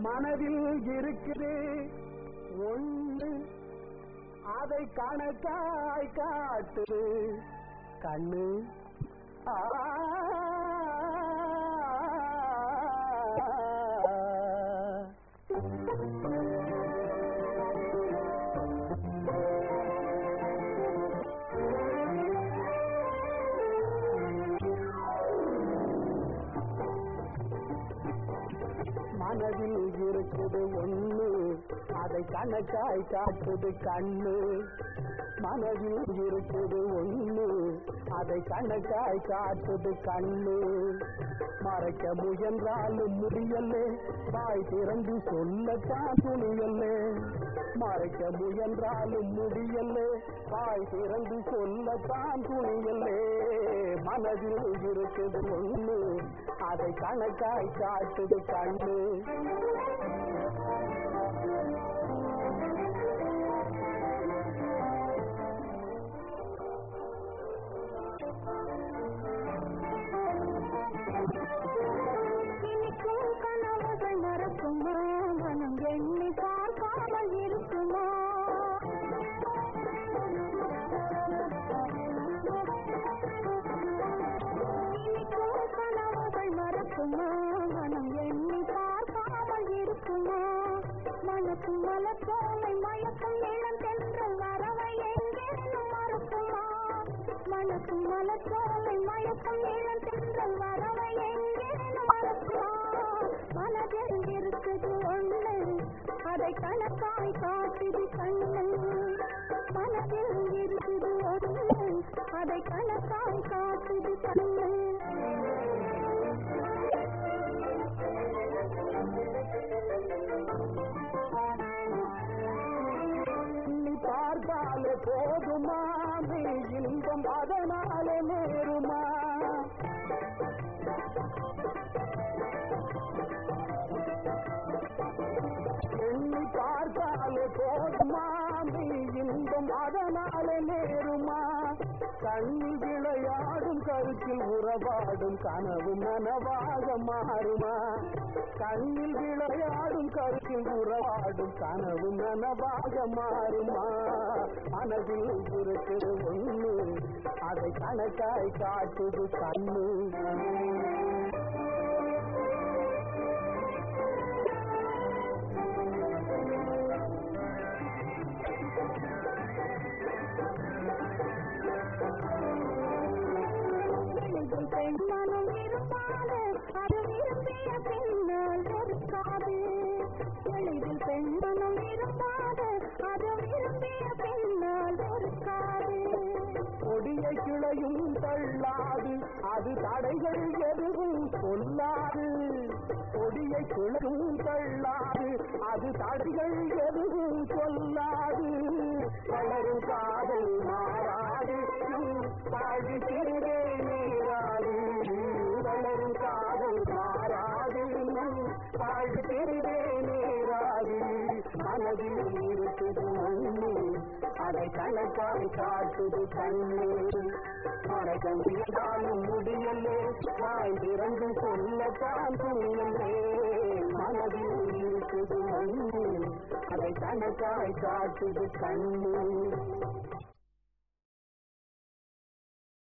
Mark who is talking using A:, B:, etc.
A: மனதில் இருக்குது ஒன்று அதை கணக்காய் காட்டுது கண்ணு ஆ மனதில் இருக்குது ஒண்ணு அதை கணக்காய் காட்டுது கண்ணு மனதில் இருக்குது ஒண்ணு அதை கணக்காய் காட்டுது கண்ணு மறைக்க முயன்றாலும் முடியலே வாய் திறந்து சொல்லத்தான் துணியல்லே மறைக்க முயன்றாலும் முடியலே வாய் திறந்து சொல்லத்தான் துணியல்லே மனதில் இருக்குது ஒண்ணு அதை கணக்காய் காட்டுது கண்ணு
B: இனிக்கும் கனவுகள் மறக்குமா மனம் எண்ணி பார்க்காமல் இருக்குமா இனிக்கும் கனவுகள் மறக்குமா மனம் எண்ணி பார்க்காமல் இருக்குமா மனசு மலத்தோலை மயக்கம் இளம் தென்றல் வரவை எங்கேனும் மறக்குமா மனசு மலத்தோலை மயக்கம் இளம் தென்றல் வரவை எங்கேனும் மறக்குமா மனதில் இருக்குது ஒண்ணு அதை கணக்காய் காட்டுது கண்ணு மனதில் இருக்குது ஒண்ணு அதை கணக்காய் காட்டுது கண்ணு
A: நீ பார்த்தாலே போதுமா நீ இன்பம் அதனாலே நேருமா எண்ணி பார்த்தாலே போதுமா நீ இன்பம் அதனாலே நேருமா கண்ணில் விளையாடும் கருத்தில் உறவாடும் கனவு நனவாக மாறுமா கண்ணில் விளையாடும் கருத்தில் உறவாடும் கனவு நனவாக மாறுமா மனதில் இருக்குது ஒண்ணு அதை கணக்காய் காட்டுது கண்ணு
B: எளிதில் பெண்மனம் இருப்பாது அது விரும்பிய பின்னால் வெறுக்காது எளிதில் பெண்மனம் இருப்பாது அது விரும்பிய பின்னால் வெறுக்காது
A: கொடிய கிளையும் தள்ளாது அது தடைகள் எதுவும் சொல்லாது கொடிய கிளையும் தள்ளாது அது தடைகள் எதுவும் சொல்லாது வளரும் காதல் மாறாது பாடி சிறுதே நீராது வளரும் காதல் மாறாது பாடி சிறுதே நீராது மனதில் இருக்குது ஒண்ணு அதை கணக்காய் காட்டுது கண்ணு மறக்கம் இருந்தாலும் முடியலே வாய் திறந்து சொல்லத்தான் துணியலே மனதில் இருக்குது ஒண்ணு அதை கணக்காய் காட்டுது கண்ணு